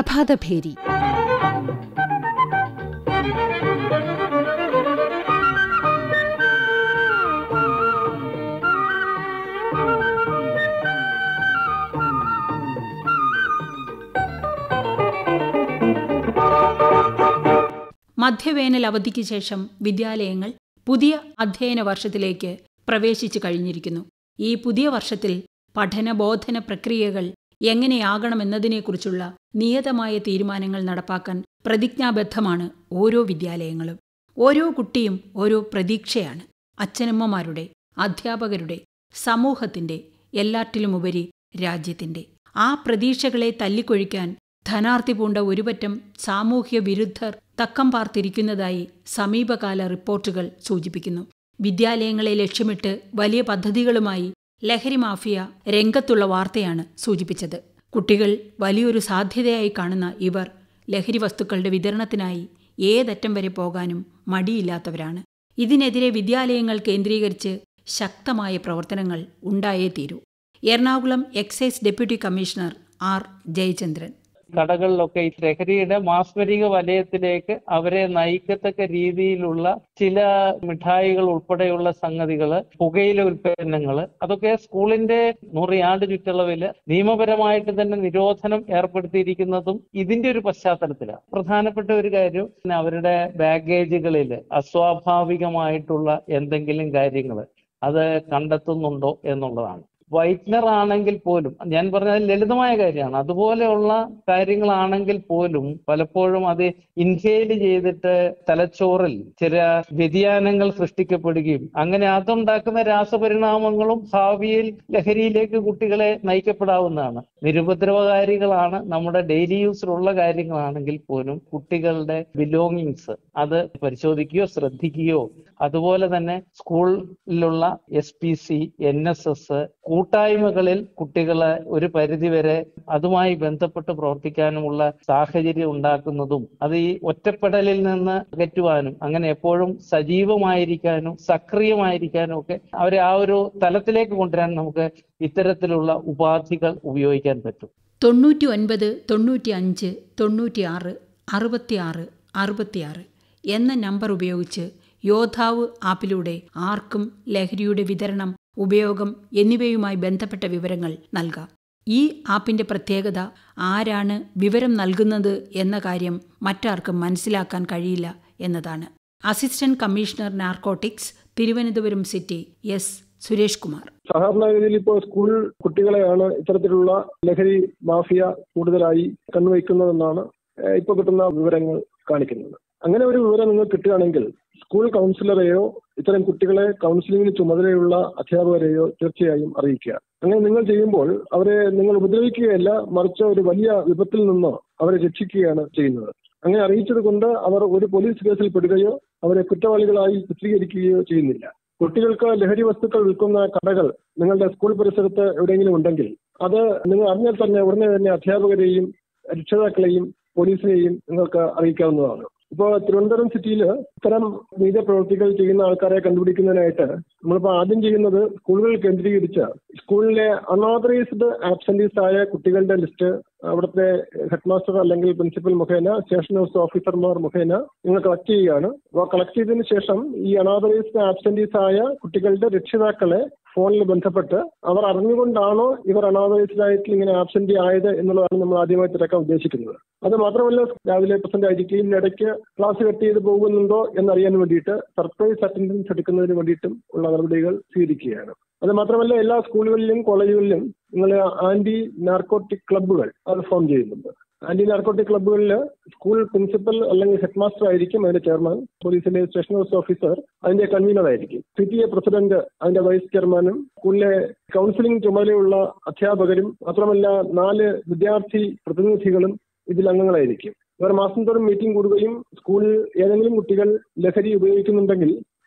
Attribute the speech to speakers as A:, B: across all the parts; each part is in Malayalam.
A: പ്രഭാതഭേരി മധ്യവേനൽ അവധിക്ക് ശേഷം വിദ്യാലയങ്ങൾ പുതിയ അധ്യയന വർഷത്തിലേക്ക് പ്രവേശിച്ചു കഴിഞ്ഞിരിക്കുന്നു ഈ പുതിയ വർഷത്തിൽ പഠന ബോധന പ്രക്രിയകൾ എങ്ങനെയാകണമെന്നതിനെക്കുറിച്ചുള്ള നിയതമായ തീരുമാനങ്ങൾ നടപ്പാക്കാൻ പ്രതിജ്ഞാബദ്ധമാണ് ഓരോ വിദ്യാലയങ്ങളും ഓരോ കുട്ടിയും ഓരോ പ്രതീക്ഷയാണ് അച്ഛനമ്മമാരുടെ അധ്യാപകരുടെ സമൂഹത്തിന്റെ എല്ലാറ്റിലുമുപരി രാജ്യത്തിന്റെ ആ പ്രതീക്ഷകളെ തല്ലിക്കൊഴിക്കാൻ ധനാർത്തി പൂണ്ട ഒരുപറ്റം സാമൂഹ്യ വിരുദ്ധർ തക്കം പാർത്തിരിക്കുന്നതായി സമീപകാല റിപ്പോർട്ടുകൾ സൂചിപ്പിക്കുന്നു വിദ്യാലയങ്ങളെ ലക്ഷ്യമിട്ട് വലിയ പദ്ധതികളുമായി ലഹരി മാഫിയ രംഗത്തുള്ള വാർത്തയാണ് സൂചിപ്പിച്ചത് കുട്ടികൾ വലിയൊരു സാധ്യതയായി കാണുന്ന ഇവർ ലഹരി വസ്തുക്കളുടെ വിതരണത്തിനായി ഏതറ്റം വരെ പോകാനും മടിയില്ലാത്തവരാണ് ഇതിനെതിരെ വിദ്യാലയങ്ങൾ കേന്ദ്രീകരിച്ച് ശക്തമായ പ്രവർത്തനങ്ങൾ ഉണ്ടായേ തീരൂ Ernakulam excise deputy commissioner R Jayachandran
B: കടകളിലൊക്കെ ഈ ലഹരിയുടെ മാസ്മരിക വലയത്തിലേക്ക് അവരെ നയിക്കത്തക്ക രീതിയിലുള്ള ചില മിഠായികൾ ഉൾപ്പെടെയുള്ള സംഗതികൾ പുകയില ഉൽപ്പന്നങ്ങൾ അതൊക്കെ സ്കൂളിന്റെ നൂറിയാണ്ട് ചുറ്റളവിൽ നിയമപരമായിട്ട് തന്നെ നിരോധനം ഏർപ്പെടുത്തിയിരിക്കുന്നതും ഇതിന്റെ ഒരു പശ്ചാത്തലത്തിലാണ് പ്രധാനപ്പെട്ട ഒരു കാര്യം അവരുടെ ബാഗേജുകളിൽ അസ്വാഭാവികമായിട്ടുള്ള എന്തെങ്കിലും കാര്യങ്ങൾ അത് കണ്ടെത്തുന്നുണ്ടോ എന്നുള്ളതാണ് വൈറ്റ്നർ ആണെങ്കിൽ പോലും ഞാൻ പറഞ്ഞത് ലളിതമായ കാര്യമാണ് അതുപോലെയുള്ള കാര്യങ്ങളാണെങ്കിൽ പോലും പലപ്പോഴും അത് ഇൻഹേൽ ചെയ്തിട്ട് തലച്ചോറിൽ ചില വ്യതിയാനങ്ങൾ സൃഷ്ടിക്കപ്പെടുകയും അങ്ങനെ അതുണ്ടാക്കുന്ന രാസപരിണാമങ്ങളും ഭാവിയിൽ ലഹരിയിലേക്ക് കുട്ടികളെ നയിക്കപ്പെടാവുന്നതാണ് നിരുപദ്രവകാരികളാണ് നമ്മുടെ ഡെയിലി യൂസിലുള്ള കാര്യങ്ങളാണെങ്കിൽ പോലും കുട്ടികളുടെ ബിലോങ്ങിങ്സ് അത് പരിശോധിക്കുകയോ ശ്രദ്ധിക്കുകയോ അതുപോലെ തന്നെ സ്കൂളിലുള്ള S P C N S S കൂട്ടായ്മകളിൽ കുട്ടികളെ ഒരു പരിധിവരെ അതുമായി ബന്ധപ്പെട്ട് പ്രവർത്തിക്കാനുമുള്ള സാഹചര്യം ഉണ്ടാക്കുന്നതും അത് ഈ ഒറ്റപ്പെടലിൽ നിന്ന് അകറ്റുവാനും അങ്ങനെ എപ്പോഴും സജീവമായിരിക്കാനും സക്രിയമായിരിക്കാനും ഒക്കെ അവരെ ആ ഒരു തലത്തിലേക്ക് കൊണ്ടുവരാൻ നമുക്ക് ഇത്തരത്തിലുള്ള ഉപാധികൾ ഉപയോഗിക്കാൻ പറ്റും
A: തൊണ്ണൂറ്റി ഒൻപത് തൊണ്ണൂറ്റി അഞ്ച് തൊണ്ണൂറ്റിയാറ് അറുപത്തിയാറ് അറുപത്തിയാറ് എന്ന നമ്പർ ഉപയോഗിച്ച് യോദ്ധാവ് ആപ്പിലൂടെ ആർക്കും ലഹരിയുടെ വിതരണം ഉപയോഗം എന്നിവയുമായി ബന്ധപ്പെട്ട വിവരങ്ങൾ നൽകാം ഈ ആപ്പിന്റെ പ്രത്യേകത ആരാണ് വിവരം നൽകുന്നത് എന്ന കാര്യം മറ്റാർക്കും മനസ്സിലാക്കാൻ കഴിയില്ല എന്നതാണ് assistant commissioner narcotics Thiruvananthapuram city S Suresh Kumar
C: സാധാരണഗതിയിൽ ഇപ്പോൾ സ്കൂൾ കുട്ടികളെയാണ് ഇത്തരത്തിലുള്ള ലഹരി മാഫിയ കൂടുതലായി കണ്ണുവയ്ക്കുന്നതെന്നാണ് ഇപ്പോൾ കിട്ടുന്ന വിവരങ്ങൾ കാണിക്കുന്നത് അങ്ങനെ ഒരു വിവരം നിങ്ങൾ കിട്ടുകയാണെങ്കിൽ സ്കൂൾ കൗൺസിലറെയോ ഇത്തരം കുട്ടികളെ കൗൺസിലിംഗിന് ചുമതലയുള്ള അധ്യാപകരെയോ തീർച്ചയായും അറിയിക്കുക അങ്ങനെ നിങ്ങൾ ചെയ്യുമ്പോൾ അവരെ നിങ്ങൾ ഉപദ്രവിക്കുകയല്ല മറിച്ച് ഒരു വലിയ വിപത്തിൽ നിന്ന് അവരെ രക്ഷിക്കുകയാണ് ചെയ്യുന്നത് അങ്ങനെ അറിയിച്ചത് കൊണ്ട് അവർ ഒരു പോലീസ് കേസിൽ പെടുകയോ അവരെ കുറ്റവാളികളായി ചിത്രീകരിക്കുകയോ ചെയ്യുന്നില്ല കുട്ടികൾക്ക് ലഹരി വസ്തുക്കൾ വിൽക്കുന്ന കടകൾ നിങ്ങളുടെ സ്കൂൾ പരിസരത്ത് എവിടെയെങ്കിലും ഉണ്ടെങ്കിൽ അത് നിങ്ങൾ അറിഞ്ഞാൽ തന്നെ ഉടനെ തന്നെ അധ്യാപകരെയും രക്ഷിതാക്കളെയും പോലീസിനെയും നിങ്ങൾക്ക് അറിയിക്കാവുന്നതാണ് ഇപ്പോൾ തിരുവനന്തപുരം സിറ്റിയിൽ ഇത്തരം നീത പ്രവൃത്തികൾ ചെയ്യുന്ന ആൾക്കാരെ കണ്ടുപിടിക്കുന്നതിനായിട്ട് നമ്മളിപ്പോൾ ആദ്യം ചെയ്യുന്നത് സ്കൂളുകൾ കേന്ദ്രീകരിച്ച് സ്കൂളിലെ അൺഓതറൈസ്ഡ് ആബ്സെന്റീസ് ആയ കുട്ടികളുടെ ലിസ്റ്റ് അവിടുത്തെ ഹെഡ് മാസ്റ്റർ അല്ലെങ്കിൽ പ്രിൻസിപ്പൽ മുഖേന സ്റ്റേഷൻ ഹൗസ് ഓഫീസർമാർ മുഖേന നിങ്ങൾ കളക്ട് ചെയ്യുകയാണ് അപ്പോൾ കളക്ട് ചെയ്തതിന് ശേഷം ഈ അൺഓതറൈസ്ഡ് ആബ്സെന്റീസ് ആയ കുട്ടികളുടെ രക്ഷിതാക്കളെ ഫോണിൽ ബന്ധപ്പെട്ട് അവർ അറിഞ്ഞുകൊണ്ടാണോ ഇവർ അനാഥറൈസ്ഡ് ആയിട്ട് ഇങ്ങനെ ആബ്സെന്റ് ആയത് എന്നുള്ളതാണ് നമ്മൾ ആദ്യമായി തിരക്കാൻ ഉദ്ദേശിക്കുന്നത് അത് മാത്രമല്ല രാവിലെ പ്രസന്റ് ആയിരിക്കുകയും ഇടയ്ക്ക് ക്ലാസ് കട്ട് ചെയ്ത് പോകുന്നുണ്ടോ എന്നറിയാൻ വേണ്ടിയിട്ട് സർപ്രൈസ് അറ്റൻഡൻസ് എടുക്കുന്നതിന് വേണ്ടിയിട്ടും ഉള്ള നടപടികൾ സ്വീകരിക്കുകയാണ് അത് മാത്രമല്ല എല്ലാ സ്കൂളുകളിലും കോളേജുകളിലും നിങ്ങൾ ആന്റി നാർക്കോട്ടിക് ക്ലബ്ബുകൾ അത് ഫോം ചെയ്യുന്നുണ്ട് ആന്റി നാർക്കോട്ടിക് ക്ലബ്ബുകളിൽ സ്കൂൾ പ്രിൻസിപ്പൽ അല്ലെങ്കിൽ ഹെഡ് മാസ്റ്റർ ആയിരിക്കും അതിന്റെ ചെയർമാൻ പോലീസിന്റെ സ്റ്റേഷൻ ഹൗസ് ഓഫീസർ അതിന്റെ കൺവീനർ ആയിരിക്കും പി ടി എ പ്രസിഡന്റ് അതിന്റെ വൈസ് ചെയർമാനും സ്കൂളിലെ കൗൺസിലിംഗ് ചുമതലയുള്ള അധ്യാപകരും മാത്രമല്ല നാല് വിദ്യാർത്ഥി പ്രതിനിധികളും ഇതിൽ അംഗങ്ങളായിരിക്കും ഇവർ മാസം തോറും മീറ്റിംഗ് കൂടുകയും സ്കൂളിൽ ഏതെങ്കിലും കുട്ടികൾ ലഹരി ഉപയോഗിക്കുന്നുണ്ടെങ്കിൽ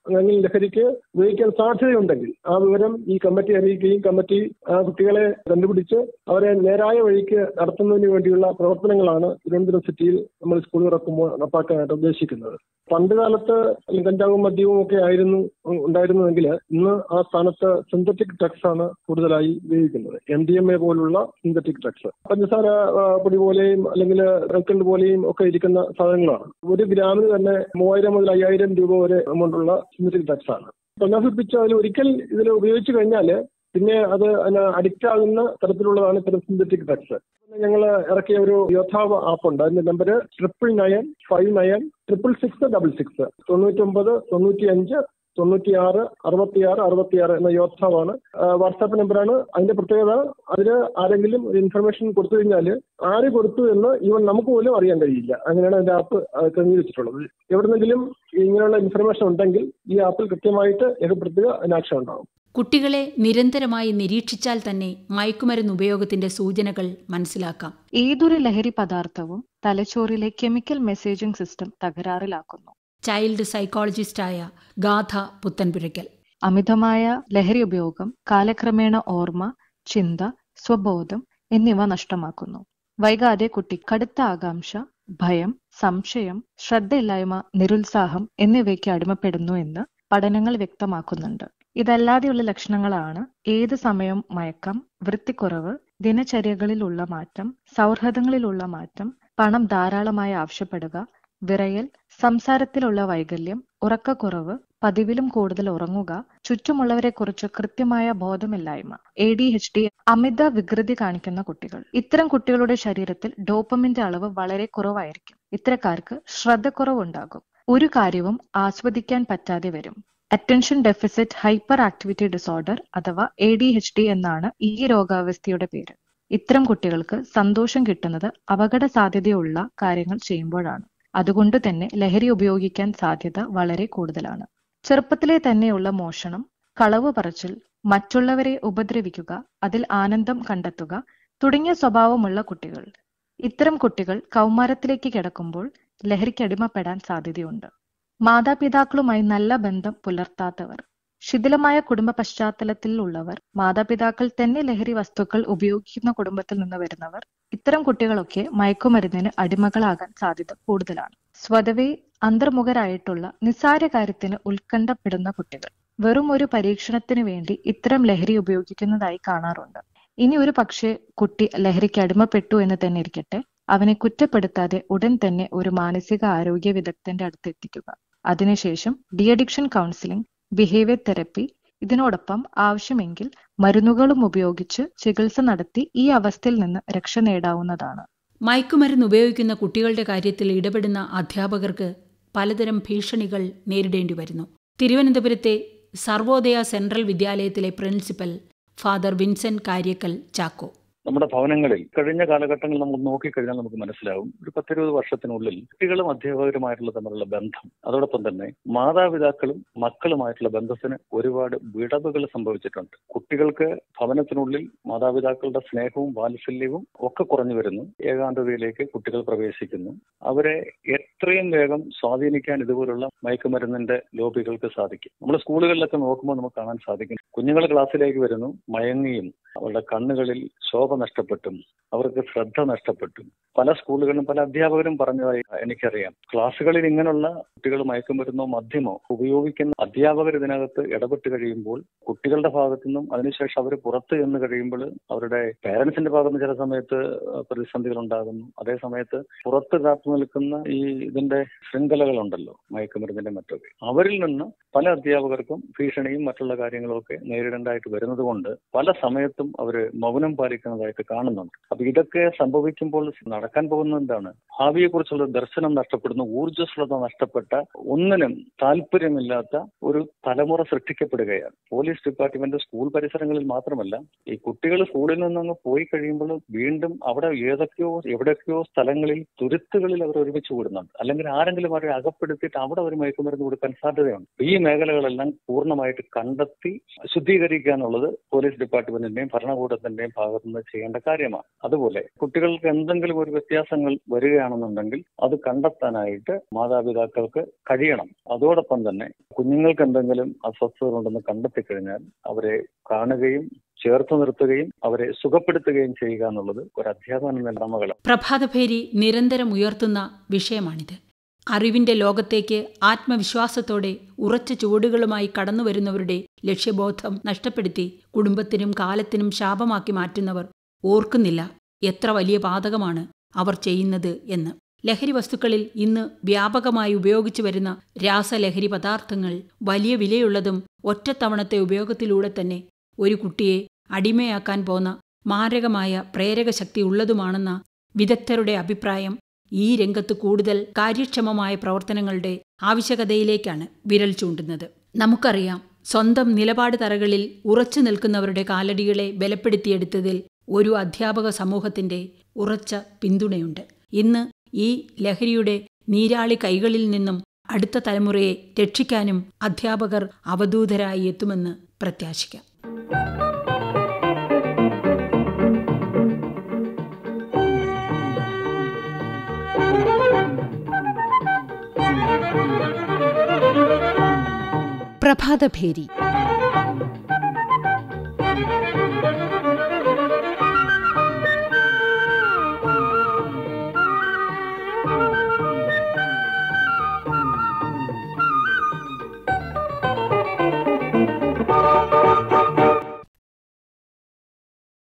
C: അല്ലെങ്കിൽ ലഹരിക്ക് ഉപയോഗിക്കാൻ സാധ്യതയുണ്ടെങ്കിൽ ആ വിവരം ഈ കമ്മിറ്റി അറിയിക്കുകയും കമ്മിറ്റി ആ കുട്ടികളെ കണ്ടുപിടിച്ച് അവരെ നേരായ വഴിക്ക് നടത്തുന്നതിന് വേണ്ടിയുള്ള പ്രവർത്തനങ്ങളാണ് തിരുവനന്തപുരം സിറ്റിയിൽ നമ്മൾ സ്കൂൾ തുറക്കുമ്പോൾ നടപ്പാക്കാനായിട്ട് ഉദ്ദേശിക്കുന്നത് പണ്ട് കാലത്ത് കഞ്ചാവും മദ്യവും ഒക്കെ ആയിരുന്നു ഉണ്ടായിരുന്നതെങ്കിൽ ഇന്ന് ആ സ്ഥാനത്ത് സിന്തറ്റിക് ഡ്രഗ്സ് ആണ് കൂടുതലായി ഉപയോഗിക്കുന്നത് എം ഡി എം എ പോലുള്ള സിന്തറ്റിക് ഡ്രഗ്സ് പഞ്ചസാര ആ, പൊടി പോലെയും അല്ലെങ്കിൽ കൽക്കണ്ട് പോലെയും ഒക്കെ ഇരിക്കുന്ന സാധനങ്ങളാണ് ഒരു ഗ്രാമിന് തന്നെ മൂവായിരം മുതൽ അയ്യായിരം രൂപ വരെ എമൗണ്ടുള്ള സിന്തറ്റിക് ഡ്രഗ്സ് ആണ് പൊന്നാസിപ്പിച്ച് അതിൽ ഒരിക്കൽ ഇതിൽ ഉപയോഗിച്ചു കഴിഞ്ഞാൽ പിന്നെ അത് അഡിക്റ്റ് ആകുന്ന തരത്തിലുള്ളതാണ് ഇത്തരം സിന്തറ്റിക് ഡ്രഗ്സ് ഞങ്ങൾ ഇറക്കിയ ഒരു യോദ്ധാവ് ആപ്പ് ഉണ്ട് അതിന്റെ number triple nine five nine triple six double six തൊണ്ണൂറ്റൊമ്പത് തൊണ്ണൂറ്റി അഞ്ച് തൊണ്ണൂറ്റിയാറ് അറുപത്തിയാറ് അറുപത്തിയാറ് എന്ന യോദ്ധാവാണ് ആ, വാട്സാപ്പ് നമ്പറാണ് അതിന്റെ പ്രത്യേകത അതിൽ ആരെങ്കിലും ഒരു ഇൻഫർമേഷൻ കൊടുത്തു കഴിഞ്ഞാൽ ആര് കൊടുത്തു എന്ന് ഈവൻ നമുക്ക് പോലും അറിയാൻ കഴിയില്ല അങ്ങനെയാണ് അതിന്റെ ആപ്പ് ക്രമീകരിച്ചിട്ടുള്ളത് എവിടെന്നെങ്കിലും ഇങ്ങനെയുള്ള ഇൻഫർമേഷൻ ഉണ്ടെങ്കിൽ ഈ ആപ്പിൽ കൃത്യമായിട്ട് രേഖപ്പെടുത്തുക അതിന് ആക്ഷൻ ഉണ്ടാവും
A: കുട്ടികളെ നിരന്തരമായി നിരീക്ഷിച്ചാൽ തന്നെ മയക്കുമരുന്ന് ഉപയോഗത്തിന്റെ സൂചനകൾ മനസ്സിലാക്കാം
D: ഏതൊരു ലഹരി പദാർത്ഥവും തലച്ചോറിലെ കെമിക്കൽ മെസ്സേജിംഗ് സിസ്റ്റം തകരാറിലാക്കുന്നു
A: ചൈൽഡ് സൈക്കോളജിസ്റ്റായ ഗാഥ പുത്തൻപുരയ്ക്കൽ
D: അമിതമായ ലഹരി ഉപയോഗം കാലക്രമേണ ഓർമ്മ ചിന്ത സ്വബോധം എന്നിവ നഷ്ടമാക്കുന്നു വൈകാതെ കുട്ടി കടുത്ത ആകാംക്ഷ ഭയം സംശയം ശ്രദ്ധയില്ലായ്മ നിരുത്സാഹം എന്നിവയ്ക്ക് അടിമപ്പെടുന്നു എന്ന് പഠനങ്ങൾ വ്യക്തമാക്കുന്നുണ്ട് ഇതല്ലാതെയുള്ള ലക്ഷണങ്ങളാണ് ഏത് സമയവും മയക്കം വൃത്തിക്കുറവ് ദിനചര്യകളിലുള്ള മാറ്റം സൗഹൃദങ്ങളിലുള്ള മാറ്റം പണം ധാരാളമായി ആവശ്യപ്പെടുക വിറയൽ സംസാരത്തിലുള്ള വൈകല്യം ഉറക്കക്കുറവ് പതിവിലും കൂടുതൽ ഉറങ്ങുക ചുറ്റുമുള്ളവരെ കുറിച്ച് കൃത്യമായ ബോധമില്ലായ്മ എ ഡി എച്ച് ഡി അമിത വികൃതി കാണിക്കുന്ന കുട്ടികൾ ഇത്തരം കുട്ടികളുടെ ശരീരത്തിൽ ഡോപ്പമിന്റെ അളവ് വളരെ കുറവായിരിക്കും ഇത്തരക്കാർക്ക് ശ്രദ്ധക്കുറവുണ്ടാകും ഒരു കാര്യവും ആസ്വദിക്കാൻ പറ്റാതെ വരും attention deficit hyperactivity disorder അഥവാ എ ഡി എച്ച് ഡി എന്നാണ് ഈ രോഗാവസ്ഥയുടെ പേര് ഇത്തരം കുട്ടികൾക്ക് സന്തോഷം കിട്ടുന്നത് അപകട സാധ്യതയുള്ള കാര്യങ്ങൾ ചെയ്യുമ്പോഴാണ് അതുകൊണ്ട് തന്നെ ലഹരി ഉപയോഗിക്കാൻ സാധ്യത വളരെ കൂടുതലാണ് ചെറുപ്പത്തിലെ തന്നെയുള്ള മോഷണം കളവ് പറച്ചിൽ മറ്റുള്ളവരെ ഉപദ്രവിക്കുക അതിൽ ആനന്ദം കണ്ടെത്തുക തുടങ്ങിയ സ്വഭാവമുള്ള കുട്ടികൾ ഇത്തരം കുട്ടികൾ കൗമാരത്തിലേക്ക് കിടക്കുമ്പോൾ ലഹരിക്കടിമപ്പെടാൻ സാധ്യതയുണ്ട് മാതാപിതാക്കളുമായി നല്ല ബന്ധം പുലർത്താത്തവർ ശിഥിലമായ കുടുംബ പശ്ചാത്തലത്തിൽ ഉള്ളവർ മാതാപിതാക്കൾ തന്നെ ലഹരി വസ്തുക്കൾ ഉപയോഗിക്കുന്ന കുടുംബത്തിൽ നിന്ന് വരുന്നവർ ഇത്തരം കുട്ടികളൊക്കെ മയക്കുമരുന്നിന് അടിമകളാകാൻ സാധ്യത കൂടുതലാണ് സ്വതവേ അന്തർമുഖരായിട്ടുള്ള നിസ്സാര കാര്യത്തിന് ഉത്കണ്ഠപ്പെടുന്ന കുട്ടികൾ വെറും ഒരു പരീക്ഷണത്തിന് വേണ്ടി ഇത്തരം ലഹരി ഉപയോഗിക്കുന്നതായി കാണാറുണ്ട് ഇനി ഒരു പക്ഷേ കുട്ടി ലഹരിക്ക് അടിമപ്പെട്ടു എന്ന് തന്നെ ഇരിക്കട്ടെ അവനെ കുറ്റപ്പെടുത്താതെ ഉടൻ തന്നെ ഒരു മാനസിക ആരോഗ്യ വിദഗ്ധന്റെ അടുത്ത് എത്തിക്കുക അതിനുശേഷം de addiction counselling behaviour therapy ഇതിനോടൊപ്പം ആവശ്യമെങ്കിൽ മരുന്നുകളും ഉപയോഗിച്ച് ചികിത്സ നടത്തി ഈ അവസ്ഥയിൽ നിന്ന് രക്ഷ നേടാവുന്നതാണ്
A: മയക്കുമരുന്ന് ഉപയോഗിക്കുന്ന കുട്ടികളുടെ കാര്യത്തിൽ ഇടപെടുന്ന അധ്യാപകർക്ക് പലതരം ഭീഷണികൾ നേരിടേണ്ടി വരുന്നു തിരുവനന്തപുരത്തെ സർവോദയ സെൻട്രൽ വിദ്യാലയത്തിലെ പ്രിൻസിപ്പൽ ഫാദർ വിൻസെന്റ് കാര്യക്കൽ ചാക്കോ
E: നമ്മുടെ ഭവനങ്ങളിൽ കഴിഞ്ഞ കാലഘട്ടങ്ങളിൽ നമ്മൾ നോക്കിക്കഴിഞ്ഞാൽ നമുക്ക് മനസ്സിലാവും ഒരു പത്തിരുപത് വർഷത്തിനുള്ളിൽ കുട്ടികളും അധ്യാപകരുമായിട്ടുള്ള തമ്മിലുള്ള ബന്ധം അതോടൊപ്പം തന്നെ മാതാപിതാക്കളും മക്കളുമായിട്ടുള്ള ബന്ധത്തിന് ഒരുപാട് വിടവുകൾ സംഭവിച്ചിട്ടുണ്ട് കുട്ടികൾക്ക് ഭവനത്തിനുള്ളിൽ മാതാപിതാക്കളുടെ സ്നേഹവും വാത്സല്യവും ഒക്കെ കുറഞ്ഞു വരുന്നു ഏകാന്തതയിലേക്ക് കുട്ടികൾ പ്രവേശിക്കുന്നു അവരെ എത്രയും വേഗം സ്വാധീനിക്കാൻ ഇതുപോലുള്ള മയക്കുമരുന്നിന്റെ ലോബികൾക്ക് സാധിക്കും നമ്മൾ സ്കൂളുകളിലൊക്കെ നോക്കുമ്പോൾ നമുക്ക് കാണാൻ സാധിക്കും കുഞ്ഞുങ്ങൾ ക്ലാസ്സിലേക്ക് വരുന്നു മയങ്ങിയും അവരുടെ കണ്ണുകളിൽ ശോഭ നഷ്ടപ്പെട്ടും അവർക്ക് ശ്രദ്ധ നഷ്ടപ്പെട്ടും പല സ്കൂളുകളിലും പല അധ്യാപകരും പറഞ്ഞതായി എനിക്കറിയാം ക്ലാസ്സുകളിൽ ഇങ്ങനെയുള്ള കുട്ടികൾ മയക്കുമരുന്നോ മദ്യമോ ഉപയോഗിക്കുന്ന അധ്യാപകർ ഇതിനകത്ത് ഇടപെട്ട് കഴിയുമ്പോൾ കുട്ടികളുടെ ഭാഗത്തു നിന്നും അതിനുശേഷം അവർ പുറത്ത് ചെന്ന് കഴിയുമ്പോൾ അവരുടെ പേരൻസിന്റെ ഭാഗത്ത് നിന്ന് ചില സമയത്ത് പ്രതിസന്ധികൾ ഉണ്ടാകുന്നു അതേ സമയത്ത് പുറത്ത് കാത്തു നിൽക്കുന്ന ഈ ഇതിന്റെ ശൃംഖലകളുണ്ടല്ലോ മയക്കുമരുന്നിന്റെ മറ്റൊക്കെ അവരിൽ നിന്ന് പല അധ്യാപകർക്കും ഭീഷണിയും മറ്റുള്ള കാര്യങ്ങളും ഒക്കെ നേരിടേണ്ടതായിട്ട് വരുന്നത് കൊണ്ട് പല സമയത്തും അവർ മൗനം പാലിക്കുന്നതായിട്ട് കാണുന്നുണ്ട് അപ്പൊ ഇതൊക്കെ സംഭവിക്കുമ്പോൾ നടക്കാൻ പോകുന്നത് എന്താണ് ഭാവിയെ കുറിച്ചുള്ള ദർശനം നഷ്ടപ്പെടുന്ന ഊർജ്ജസ്വലത നഷ്ടപ്പെട്ട ഒന്നിനും താല്പര്യമില്ലാത്ത ഒരു തലമുറ സൃഷ്ടിക്കപ്പെടുകയാണ് പോലീസ് ഡിപ്പാർട്ട്മെന്റ് സ്കൂൾ പരിസരങ്ങളിൽ മാത്രമല്ല ഈ കുട്ടികൾ സ്കൂളിൽ നിന്നങ്ങ് പോയി കഴിയുമ്പോൾ വീണ്ടും അവിടെ ഏതൊക്കെയോ എവിടെയൊക്കെയോ സ്ഥലങ്ങളിൽ തുരുത്തുകളിൽ അവർ ഒരുമിച്ച് കൂടുന്നുണ്ട് അല്ലെങ്കിൽ ആരെങ്കിലും അവരെ അകപ്പെടുത്തിയിട്ട് അവിടെ ഒരു മയക്കുമരുന്ന് കൊടുക്കാൻ സാധ്യതയുണ്ട് ഈ മേഖലകളെല്ലാം പൂർണ്ണമായിട്ട് കണ്ടെത്തി ശുദ്ധീകരിക്കുക എന്നുള്ളത് പോലീസ് ഡിപ്പാർട്ട്മെന്റിന്റെയും ഭരണകൂടത്തിന്റെയും ഭാഗത്തുനിന്ന് ചെയ്യേണ്ട കാര്യമാണ് അതുപോലെ കുട്ടികൾക്ക് എന്തെങ്കിലും ഒരു വ്യത്യാസങ്ങൾ വരികയാണെന്നുണ്ടെങ്കിൽ അത് കണ്ടെത്താനായിട്ട് മാതാപിതാക്കൾക്ക് കഴിയണം അതോടൊപ്പം തന്നെ കുഞ്ഞുങ്ങൾക്ക് എന്തെങ്കിലും അസ്വസ്ഥതകളുണ്ടെന്ന് കണ്ടെത്തിക്കഴിഞ്ഞാൽ അവരെ കാണുകയും ചേർത്ത് നിർത്തുകയും അവരെ സുഖപ്പെടുത്തുകയും ചെയ്യുക എന്നുള്ളത് ഒരു അധ്യാപന നിലമകളാണ്
A: പ്രഭാതഭേരി നിരന്തരം ഉയർത്തുന്ന വിഷയമാണിത് അറിവിന്റെ ലോകത്തേക്ക് ആത്മവിശ്വാസത്തോടെ ഉറച്ച ചുവടുകളുമായി കടന്നുവരുന്നവരുടെ ലക്ഷ്യബോധം നഷ്ടപ്പെടുത്തി കുടുംബത്തിനും കാലത്തിനും ശാപമാക്കി മാറ്റുന്നവർ ഓർക്കുന്നില്ല എത്ര വലിയ പാതകമാണ് അവർ ചെയ്യുന്നത് എന്ന് ലഹരി വസ്തുക്കളിൽ ഇന്ന് വ്യാപകമായി ഉപയോഗിച്ചു വരുന്ന രാസലഹരി പദാർത്ഥങ്ങൾ വലിയ വിലയുള്ളതും ഒറ്റത്തവണത്തെ ഉപയോഗത്തിലൂടെ തന്നെ ഒരു കുട്ടിയെ അടിമയാക്കാൻ പോന്ന മാരകമായ പ്രേരകശക്തി ഉള്ളതുമാണെന്ന വിദഗ്ധരുടെ അഭിപ്രായം ഈ രംഗത്ത് കൂടുതൽ കാര്യക്ഷമമായ പ്രവർത്തനങ്ങളുടെ ആവശ്യകതയിലേക്കാണ് വിരൽ ചൂണ്ടുന്നത് നമുക്കറിയാം സ്വന്തം നിലപാട് തറകളിൽ ഉറച്ചു നിൽക്കുന്നവരുടെ കാലടികളെ ബലപ്പെടുത്തിയെടുത്തതിൽ ഒരു അധ്യാപക സമൂഹത്തിന്റെ ഉറച്ച പിന്തുണയുണ്ട് ഇന്ന് ഈ ലഹരിയുടെ നീരാളി കൈകളിൽ നിന്നും അടുത്ത തലമുറയെ രക്ഷിക്കാനും അധ്യാപകർ അവധൂതരായി എത്തുമെന്ന് പ്രത്യാശിക്കാം
F: പ്രഭാതഭേരി